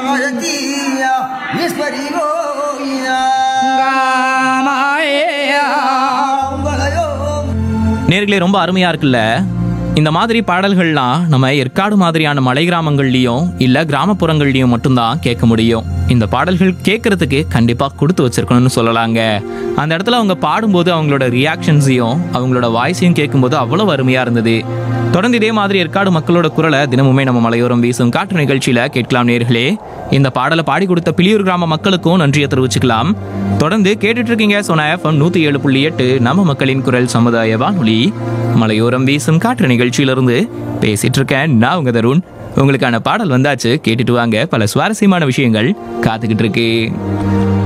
Mahatia, Misparigoya, Ungalayo. நேர்களே ரொம்ப அருமையா இருக்குல்ல இந்த மாதிரி பாடல்கள்லாம் நம்ம ஏற்காடு மாதிரியான மலை கிராமங்கள்லயும் இல்ல கிராமப்புறங்கள்லயும் மட்டும்தான் கேட்க முடியும் இந்த பாடல்கள் கேட்கறதுக்கு கண்டிப்பா கொடுத்து வச்சிருக்கணும்னு சொல்லலாங்க அந்த இடத்துல அவங்க பாடும்போது அவங்களோட ரியாக்ஷன்ஸையும் அவங்களோட வாய்ஸையும் கேட்கும்போது அவ்வளவு அருமையா இருந்தது தொடர்ந்து இதே மாதிரி ஏற்காடு மக்களோட குரலை தினமுமே நம்ம மலையோரம் வீசும் காற்று நிகழ்ச்சியில கேட்கலாம் நேர்களே இந்த பாடலை பாடி கொடுத்த பிளியூர் கிராம மக்களுக்கும் நன்றியை தெரிவிச்சுக்கலாம் தொடர்ந்து கேட்டுட்டு இருக்கீங்க சோனா எஃப்எம் நூத்தி ஏழு புள்ளி எட்டு நம்ம மக்களின் குரல் சமுதாய வானொலி மலையோரம் வீசும் காற்று நிகழ்ச்சியிலிருந்து பேசிட்டு இருக்கேன் நான் உங்க தருண் உங்களுக்கான பாடல் வந்தாச்சு கேட்டுட்டு வாங்க பல சுவாரஸ்யமான விஷயங்கள் காத்துக்கிட்டு இருக்கு